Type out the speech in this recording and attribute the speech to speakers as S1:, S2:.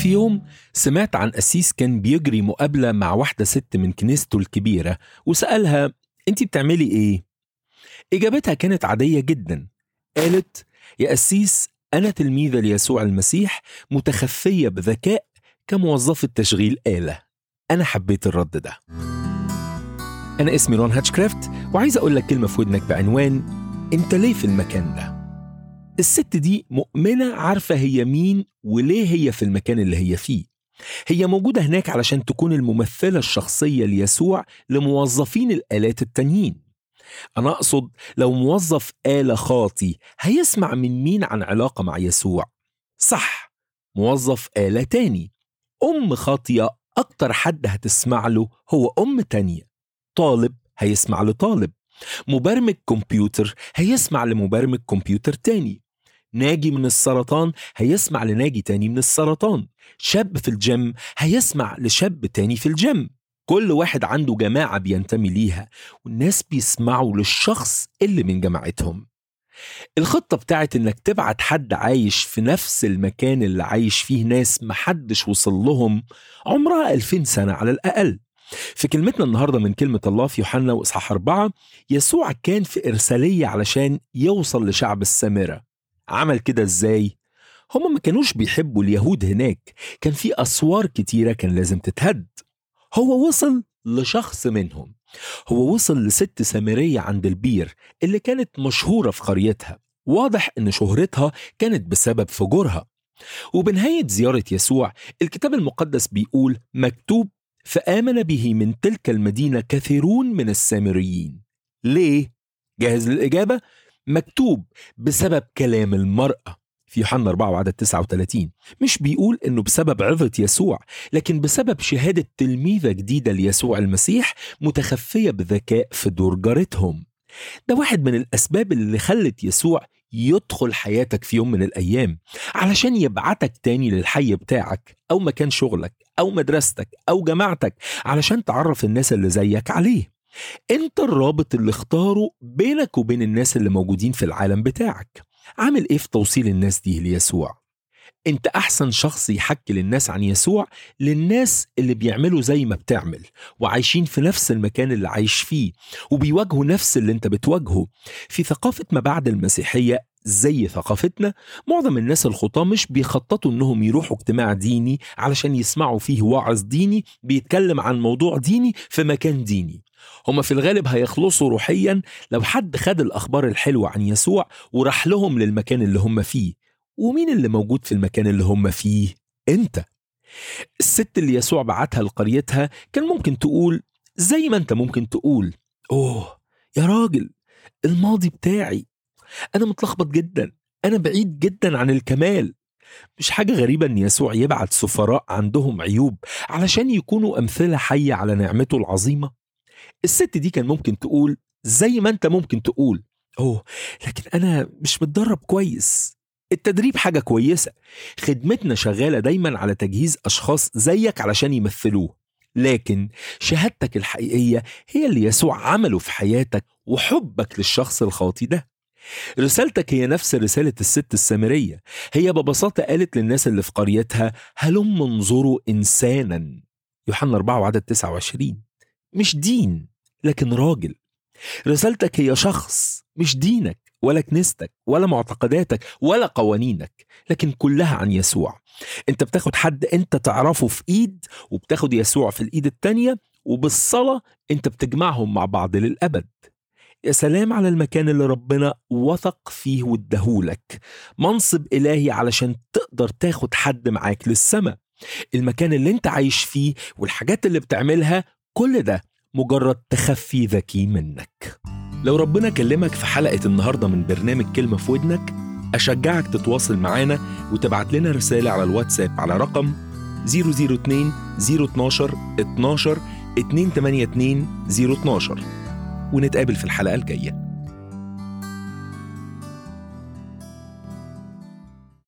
S1: في يوم سمعت عن قسيس كان بيجري مقابلة مع واحدة ست من كنيسته الكبيرة وسألها أنت بتعملي إيه؟ إجابتها كانت عادية جدا قالت يا قسيس أنا تلميذة ليسوع المسيح متخفية بذكاء كموظفة تشغيل آلة أنا حبيت الرد ده أنا اسمي رون هاتشكرافت وعايز أقول لك كلمة في ودنك بعنوان أنت ليه في المكان ده؟ الست دي مؤمنة عارفة هي مين وليه هي في المكان اللي هي فيه هي موجودة هناك علشان تكون الممثلة الشخصية ليسوع لموظفين الآلات التانيين أنا أقصد لو موظف آلة خاطي هيسمع من مين عن علاقة مع يسوع صح موظف آلة تاني أم خاطية أكتر حد هتسمع له هو أم تانية طالب هيسمع لطالب مبرمج كمبيوتر هيسمع لمبرمج كمبيوتر تاني ناجي من السرطان هيسمع لناجي تاني من السرطان شاب في الجيم هيسمع لشاب تاني في الجيم كل واحد عنده جماعة بينتمي ليها والناس بيسمعوا للشخص اللي من جماعتهم الخطة بتاعت انك تبعت حد عايش في نفس المكان اللي عايش فيه ناس محدش وصل لهم عمرها 2000 سنة على الأقل في كلمتنا النهاردة من كلمة الله في يوحنا وإصحاح أربعة يسوع كان في إرسالية علشان يوصل لشعب السامرة عمل كده إزاي؟ هما ما كانوش بيحبوا اليهود هناك كان في أسوار كتيرة كان لازم تتهد هو وصل لشخص منهم هو وصل لست سامرية عند البير اللي كانت مشهورة في قريتها واضح ان شهرتها كانت بسبب فجورها وبنهاية زيارة يسوع الكتاب المقدس بيقول مكتوب فآمن به من تلك المدينة كثيرون من السامريين ليه؟ جاهز للإجابة؟ مكتوب بسبب كلام المرأة في يوحنا 4 وعدد 39 مش بيقول انه بسبب عظة يسوع لكن بسبب شهادة تلميذة جديدة ليسوع المسيح متخفية بذكاء في دور جارتهم ده واحد من الأسباب اللي خلت يسوع يدخل حياتك في يوم من الأيام علشان يبعتك تاني للحي بتاعك أو مكان شغلك أو مدرستك أو جماعتك علشان تعرف الناس اللي زيك عليه انت الرابط اللي اختاره بينك وبين الناس اللي موجودين في العالم بتاعك عامل ايه في توصيل الناس دي ليسوع انت احسن شخص يحكي للناس عن يسوع للناس اللي بيعملوا زي ما بتعمل وعايشين في نفس المكان اللي عايش فيه وبيواجهوا نفس اللي انت بتواجهه في ثقافة ما بعد المسيحية زي ثقافتنا معظم الناس الخطاة مش بيخططوا انهم يروحوا اجتماع ديني علشان يسمعوا فيه واعظ ديني بيتكلم عن موضوع ديني في مكان ديني هما في الغالب هيخلصوا روحيا لو حد خد الأخبار الحلوة عن يسوع وراح لهم للمكان اللي هم فيه ومين اللي موجود في المكان اللي هم فيه؟ أنت الست اللي يسوع بعتها لقريتها كان ممكن تقول زي ما أنت ممكن تقول أوه يا راجل الماضي بتاعي أنا متلخبط جدا أنا بعيد جدا عن الكمال مش حاجة غريبة إن يسوع يبعت سفراء عندهم عيوب علشان يكونوا أمثلة حية على نعمته العظيمة الست دي كان ممكن تقول زي ما انت ممكن تقول اوه لكن انا مش متدرب كويس التدريب حاجة كويسة خدمتنا شغالة دايما على تجهيز أشخاص زيك علشان يمثلوه لكن شهادتك الحقيقية هي اللي يسوع عمله في حياتك وحبك للشخص الخاطي ده رسالتك هي نفس رسالة الست السامرية هي ببساطة قالت للناس اللي في قريتها هلم انظروا إنسانا يوحنا 4 وعدد 29 مش دين لكن راجل رسالتك هي شخص مش دينك ولا كنيستك ولا معتقداتك ولا قوانينك لكن كلها عن يسوع انت بتاخد حد انت تعرفه في ايد وبتاخد يسوع في الايد التانية وبالصلاة انت بتجمعهم مع بعض للأبد يا سلام على المكان اللي ربنا وثق فيه واداهولك منصب إلهي علشان تقدر تاخد حد معاك للسماء المكان اللي انت عايش فيه والحاجات اللي بتعملها كل ده مجرد تخفي ذكي منك لو ربنا كلمك في حلقة النهاردة من برنامج كلمة في ودنك أشجعك تتواصل معانا وتبعت لنا رسالة على الواتساب على رقم 002 012 12 282 012 ونتقابل في الحلقة الجاية